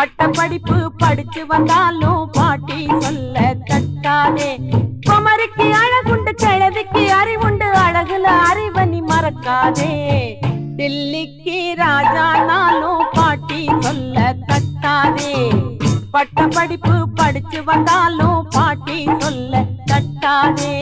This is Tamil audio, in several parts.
பட்ட படிப்பு படிச்சு வந்தாலும் பாட்டி சொல்ல தட்டாதே குமரிக்கு அழகுண்டு கிழவிக்கு அறிவுண்டு அழகுல அறிவனி மறக்காதே டில்லிக்கு ராஜானாலும் பாட்டி சொல்ல தட்டாதே பட்ட படிப்பு படிச்சு வந்தாலும் பாட்டி சொல்ல தட்டாதே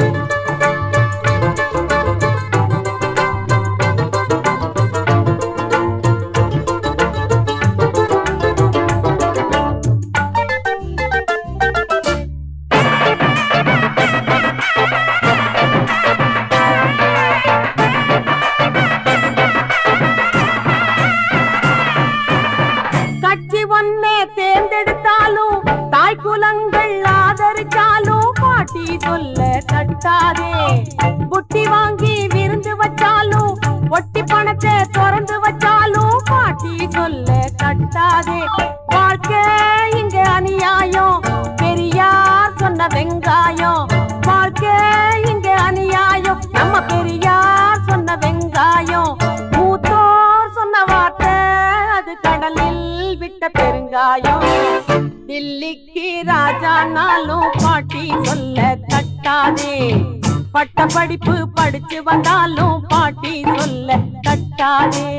கட்சி ஒன்னே தேர்ந்தெடுத்தாலும் தாய் குலங்கள் ஆதரிச்சாலும் பாட்டி சொல்ல தட்டாதே புட்டி வாங்கி விருந்து வச்சாலும் ஒட்டி பணத்தை திறந்து வச்சாலும் பாட்டி சொல்ல தட்டாதே வாழ்க்கை இங்க அநியாயம் பெரியார் சொன்ன வெங்காயம் வாழ்க்கை இங்க அநியாயம் நம்ம பெரியார் சொன்ன வெங்காயம் மூத்தோர் சொன்ன வார்த்தை அது கடலில் விட்ட பெருங்காயம் டில்லிக்கு ராஜானாலும் பாட்டி சொல்ல தட்டாதே பட்ட படிப்பு படிச்சு வந்தாலும் பாட்டி சொல்ல தட்டாதே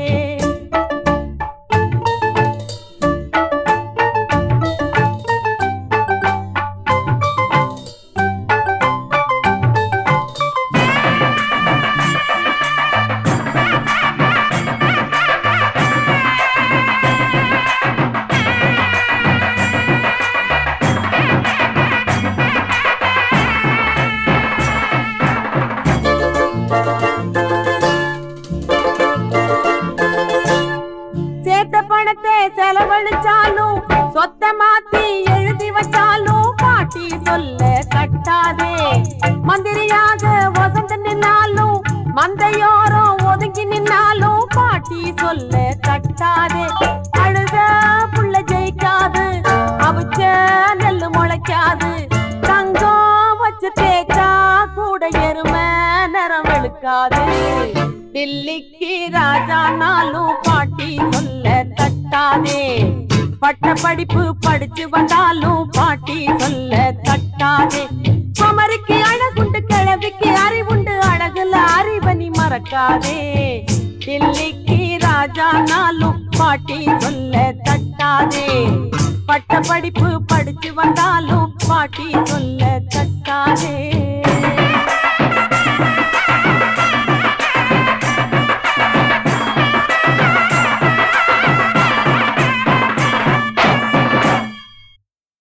சேர்த்த பணத்தை செலவழிச்சாலும் சொத்த மாத்தி எழுதி வச்சாலும் பாட்டி சொல்ல கட்டாதே மந்திரியாக வசந்த நின்னாலும் மந்தையோரம் ஒதுங்கி நின்னாலும் பாட்டி சொல்ல கட்டாதே அழுத புள்ள ஜெயிக்காது அவிச்ச நெல்லு முளைக்காது தங்கம் வச்சு தேய்ச்சா கூட எருமை நிறம் வெளுக்காது டில்லிக்கு ராஜானாலும் பாட்டி சொல்ல தட்டாதே பட்ட படிப்பு படிச்சு வந்தாலும் பாட்டி சொல்ல தட்டாதே குமரிக்கு அழகுண்டு கிழவிக்கு அறிவுண்டு அழகுல அறிவனி மறக்காதே டில்லிக்கு ராஜானாலும் பாட்டி சொல்ல தட்டாதே பட்ட படிப்பு படிச்சு வந்தாலும் பாட்டி சொல்ல தட்டாதே